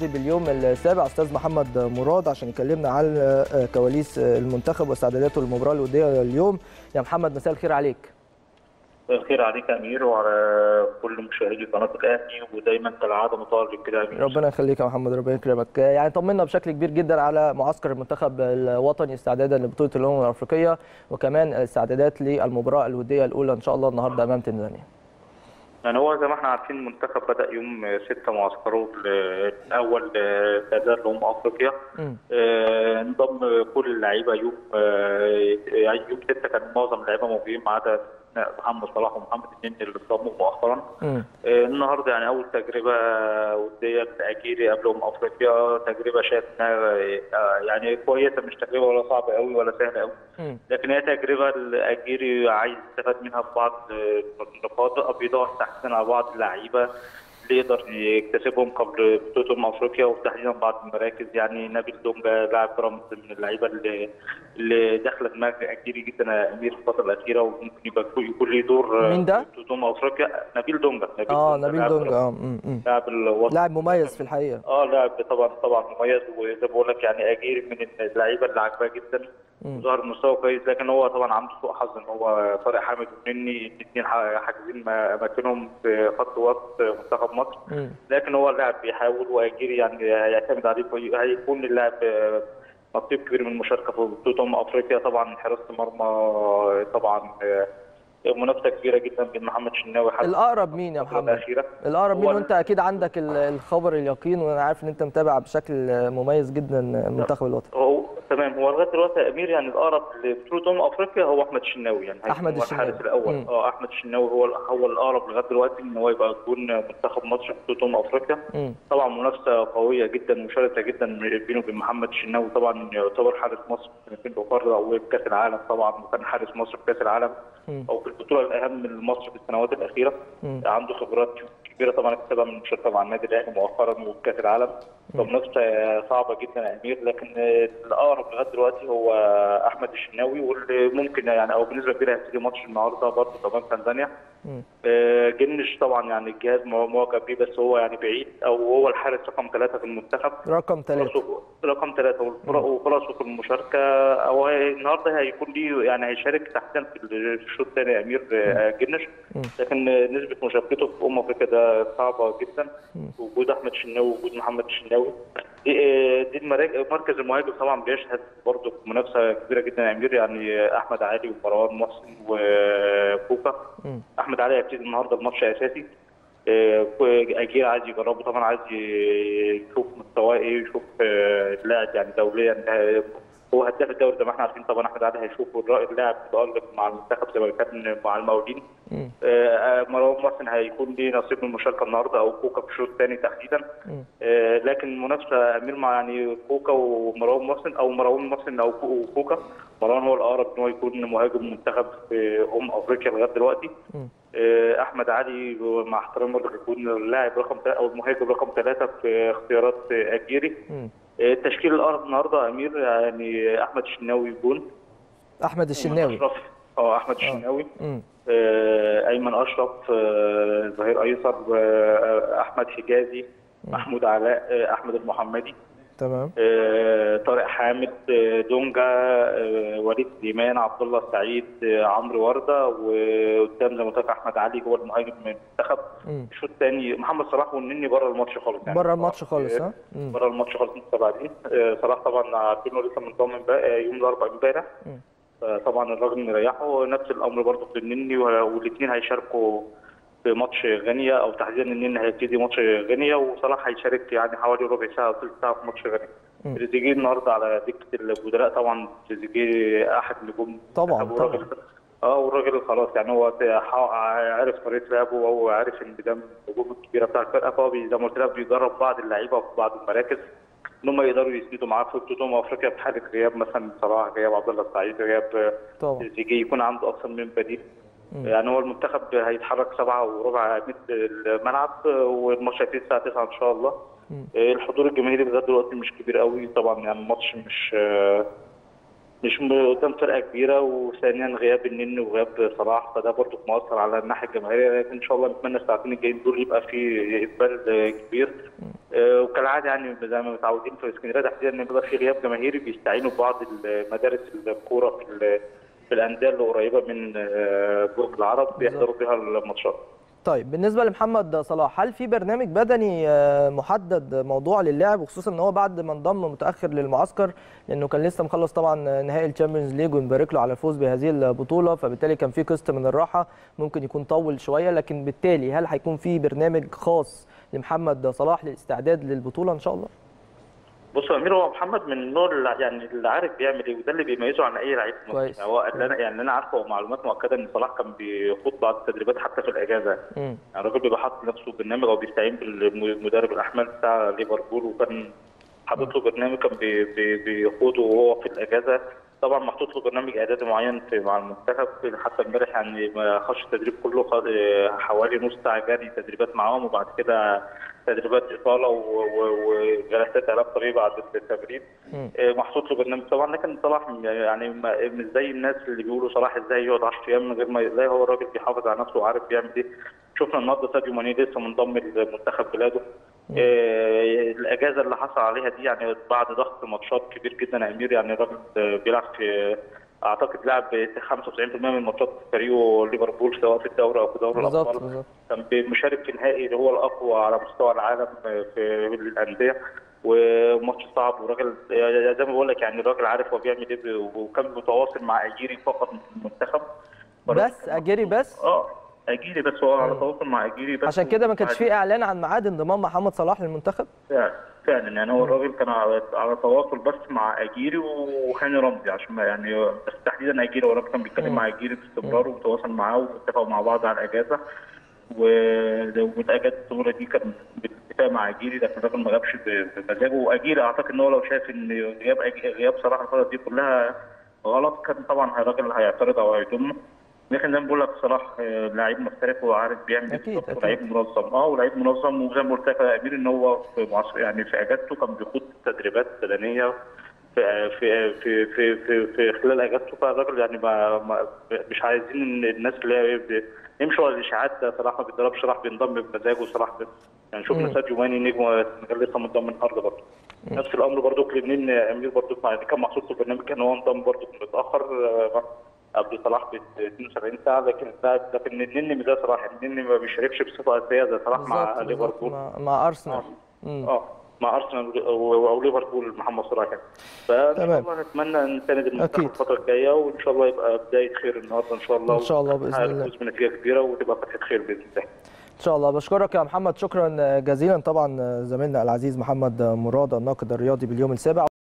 المصري باليوم السابع استاذ محمد مراد عشان يكلمنا عن آه، كواليس المنتخب واستعداداته للمباراه الوديه اليوم يا محمد مساء الخير عليك الخير عليك يا امير وعلى كل مشاهدي قناه الاهلي ودايما كالعاده متالق كده يا امير ربنا يخليك يا محمد ربنا يكرمك يعني طمنا بشكل كبير جدا على معسكر المنتخب الوطني استعدادا لبطوله الامم الافريقيه وكمان استعدادات للمباراه الوديه الاولى ان شاء الله النهارده امام تنزانيا يعني هو زي ما احنا عارفين المنتخب بدا يوم 6 معسكره الاول استعداد لامم افريقيا مم. آه، انضم كل اللعيبه يوم آه، يعني يوم 6 كان معظم اللعيبه موجودين ما عدا محمد صلاح ومحمد النني اللي انضموا مؤخرا مم. آه، النهارده يعني اول تجربه وديه لاجيري قبل ام افريقيا تجربه شايف انها آه، يعني كويسه مش تجربه ولا صعبه قوي ولا سهله قوي مم. لكن هي تجربه الاجيري عايز يستفاد منها في بعض النقاط بيدور تحسين على بعض اللعيبه اللي يقدر يكتسبهم قبل بطوله امم افريقيا وتحديدا بعض المراكز يعني نبيل دونجا لاعب بيراميدز من اللعيبه اللي اللي داخله دماغ اجيري جدا يا امير الفتره الاخيره وممكن يبقى يكون له دور مين ده؟ في بطوله امم افريقيا نبيل دونجا اه نبيل لاعب دونجا بيراميدز. اه مم. مم. لاعب الوسط لاعب مميز في الحقيقه اه لاعب طبعا طبعا مميز وزي ما بقول لك يعني اجيري من اللعيبه اللي عاجباه جدا مم. ظهر مستوى كويس لكن هو طبعا عنده سوء حظ ان هو طارق حامد ومني الاثنين حاجزين اماكنهم في خط وسط منتخب مصر مم. لكن هو اللاعب بيحاول واجيري يعني هيعتمد عليه كوي- هيكون اللاعب آه، نصيب كبير من المشاركه في بطوله امم افريقيا طبعا حراسه المرمى طبعا آه، منافسه كبيره جدا بين محمد شناوي حتى الاقرب مين يا الفترة محمد الاخيره الاقرب مين هو وانت اكيد عندك ال- الخبر اليقين وانا عارف ان انت متابع بشكل مميز جدا المنتخب الوطني هو تمام هو لغايه دلوقتي يا امير يعني الاقرب لبطوله امم افريقيا هو احمد الشناوي يعني هيكون أحمد هو الشناوي. الحارس الاول مم. اه احمد الشناوي هو هو الاقرب لغايه دلوقتي ان هو يبقى يكون منتخب مصر في بطوله امم افريقيا مم. طبعا منافسه قويه جدا وشرسه جدا بينه وبين محمد الشناوي طبعا يعتبر حارس مصر في سنتين اخرى او في كاس العالم طبعا وكان حارس مصر في كاس العالم مم. او في البطوله الاهم لمصر في السنوات الاخيره مم. عنده خبرات كبيره طبعا اكتسبها من المشاركه مع النادي الاهلي مؤخرا وفي كاس العالم فمنافسه صعبه جدا يا امير لكن الاقرب لغايه دلوقتي هو احمد الشناوي واللي ممكن يعني او بنسبه كبيره هيبتدي ماتش النهارده برضه طبعا تنزانيا مم. آه، جنش طبعا يعني الجهاز مع- معجب بيه بس هو يعني بعيد او هو الحارس رقم ثلاثه في المنتخب رقم ثلاثة فرصه- رقم ثلاثة والفرق- وفرصه في المشاركة أو هي- النهارده هيكون ليه يعني هيشارك تحديدا في الشوط الثاني يا أمير آه، جنش مم. لكن آه، نسبة مشاركته في أمم أفريقيا ده صعبة جدا وجود أحمد شناوي وجود محمد الشناوي دي آه، دي المراك- مركز المهاجم طبعا بيشهد برضه في منافسة كبيرة جدا يا أمير يعني آه، أحمد علي ومروان محسن وكوكا مم. أحمد علي هيبتدي النهارده الماتش أساسي آه، اجير عايز يجربه طبعا عايز يشوف مستواه ايه يشوف آه، اللاعب يعني دوليا آه، هو هداف الدوري زي ما احنا عارفين طبعا احمد علي هيشوف الرا- اللاعب متالق مع المنتخب زي ما كان مع المقاولين مم. آه، مروان محسن هيكون ليه نصيب من المشاركه النهارده او كوكا في الشوط الثاني تحديدا مم. آه، لكن منافسه امير مع يعني كوكا ومروان محسن او مروان محسن او كو- وكوكا مروان هو الاقرب ان هو يكون مهاجم منتخب في ام افريقيا لغايه دلوقتي مم. آه، احمد علي مع احترامي برضه يكون اللاعب رقم ثلاثة او المهاجم رقم ثلاثه في اختيارات آه، اجيري مم. آه، التشكيل الارض النهارده يا امير يعني احمد الشناوي جون احمد الشناوي اشرف اه احمد الشناوي مم. آه، ايمن اشرف آه، ظهير ايسر آه، احمد حجازي محمود علاء آه، احمد المحمدي تمام آه، طارق حامد آه، دونجا آه، وليد سليمان عبد الله السعيد آه، عمرو ورده وقدام زي ما قلت لك احمد علي هو المهاجم من المنتخب مم. الشوط الثاني محمد صلاح والنني بره الماتش خالص يعني بره الماتش خالص ها مم. بره الماتش خالص مستبعدين آه، صلاح طبعا عارفينه لسه منضم امبارح- آه، يوم الاربعاء امبارح مم. طبعا الراجل مريحه نفس الامر برضه في النني والاثنين هيشاركوا في ماتش غينيا او تحديدا النني هيبتدي ماتش غينيا وصلاح هيشارك يعني حوالي ربع ساعه او ثلث ساعه في ماتش غينيا مم. تريزيجيه النهارده على دكه البدلاء طبعا تريزيجيه احد نجوم طبعاً، المنتخب والراجل- اه والراجل خلاص يعني هو ح- عارف طريقه لعبه وهو عارف ان ده من النجوم الكبيره بتاع الفرقه فهو بي- زي ما قلت لك بيجرب بعض اللعيبه في بعض المراكز ان هم يقدروا يسندوا معاه في بطوله أمم افريقيا في حاله غياب مثلا صلاح غياب عبد الله السعيد غياب طبعا تريزيجيه يكون عنده اكثر من بديل مم. يعني هو المنتخب هيتحرك سبعة وربع متر الملعب والماتش هيبتدي الساعة 9 إن شاء الله. مم. الحضور الجماهيري لغاية دلوقتي مش كبير قوي طبعا يعني الماتش مش مش م- قدام فرقة كبيرة وثانيا غياب النني وغياب صلاح فده برضو مؤثر على الناحيه الجماهيريه لكن ان شاء الله نتمنى الساعتين الجايين دول يبقى في اقبال آه، كبير آه، وكالعاده يعني زي ما متعودين في اسكندريه تحديدا ان بيبقى في غياب جماهيري بيستعينوا ببعض مدارس الكوره في ال- في الانديه اللي قريبه من آه، برج العرب بيحضروا فيها الماتشات طيب بالنسبه لمحمد صلاح هل في برنامج بدني آه، محدد موضوع للاعب وخصوصا ان هو بعد ما انضم متاخر للمعسكر لانه كان لسه مخلص طبعا نهائي الشامبيونز ليج ونبارك له على الفوز بهذه البطوله فبالتالي كان في قسط من الراحه ممكن يكون طول شويه لكن بالتالي هل هيكون في برنامج خاص لمحمد صلاح للاستعداد للبطوله ان شاء الله؟ بص يا امير هو محمد من النوع اللي يعني اللي عارف بيعمل ايه وده اللي بيميزه عن اي لعيب في مصر. كويس. يعني هو اللي انا يعني اللي انا عارفه ومعلومات مؤكده ان صلاح كان بيخوض بعض التدريبات حتى في الاجازه مم. يعني الراجل بيبقى حاطط لنفسه برنامج او بيستعين بالمدرب الاحمال بتاع ليفربول وكان حاطط له برنامج كان بي- بي- بيخوضه وهو في الاجازه طبعا محطوط له برنامج اعدادي معين في مع المنتخب حتى امبارح يعني ما خش التدريب كله خد- آه، حوالي نص ساعه جري تدريبات معاهم وبعد كده تدريبات اطاله و- و- وجلسات علاج طبيعي بعد التمرين مم. آه، محطوط له برنامج طبعا لكن صلاح يعني ما- مش زي الناس اللي بيقولوا صلاح ازاي يقعد 10 ايام من غير ما لا هو الراجل بيحافظ على نفسه وعارف بيعمل ايه شفنا النهارده ساديو ماني لسه منضم لمنتخب بلاده آه، الاجازه اللي حصل عليها دي يعني بعد ضغط ماتشات كبير جدا يا امير يعني الراجل آه، بيلعب في اعتقد لعب 95% من ماتشات فريقه ليفربول سواء في الدوري او في دوري بالظبط الابطال بالظبط كان مشارك في نهائي اللي هو الاقوى على مستوى العالم في الانديه وماتش صعب وراجل زي ما بقول لك يعني الراجل عارف هو بيعمل ايه وكان متواصل مع اجيري فقط من المنتخب بس اجري بس اه اجيري بس هو على تواصل مع اجيري بس عشان كده ما كانش في اعلان عن ميعاد انضمام محمد صلاح للمنتخب فعلا فعلا يعني هو الراجل كان على على تواصل بس مع اجيري وهاني رمزي عشان ما يعني بس تحديدا اجيري هو الراجل كان بيتكلم مع اجيري باستمرار وتواصل معاه واتفقوا مع بعض على الاجازه و- والاجازه الطويله دي كان بالاتفاق مع اجيري لكن الراجل ما جابش ب- بمزاجه واجيري اعتقد ان هو لو شايف ان غياب أج- غياب صلاح الفتره دي كلها غلط كان طبعا الراجل هيعترض او هيضمه لكن زي ما بقول لك صلاح آه، لعيب محترف وعارف بيعمل ايه أكيد، بالظبط أكيد. ولعيب منظم اه ولعيب منظم وزي ما قلت لك يا امير ان هو في معسكر يعني في اجازته كان بيخوض تدريبات بدنيه في في في في في, في خلال اجازته فالراجل يعني ما, ما مش عايزين ان الناس اللي هي ب- يمشوا على الاشاعات ده صلاح ما بيتدربش صلاح بينضم بمزاجه صلاح بس يعني شفنا مم. ساديو ماني نجم السنغال لسه منضم النهارده برضه نفس الامر برضه كلينين امير برضه مع- كان محطوط في البرنامج كان هو انضم برضه متاخر آه، قبل صلاح ب 72 ساعه لكن لكن النني زي صلاح النني ما بيشاركش بصفه اساسيه زي صلاح مع بالظبط بالظبط ليفربول مع, مع ارسنال مم. اه مع ارسنال و- او ليفربول محمد صلاح يعني فان شاء تمام. الله نتمنى نساند المنتخب أكيد. الفتره الجايه وان شاء الله يبقى بدايه خير النهارده ان شاء الله إن شاء الله بإذن ونحقق الله. الفوز بنتيجه كبيره وتبقى فتحه خير باذن الله ان شاء الله بشكرك يا محمد شكرا جزيلا طبعا زميلنا العزيز محمد مراد الناقد الرياضي باليوم السابع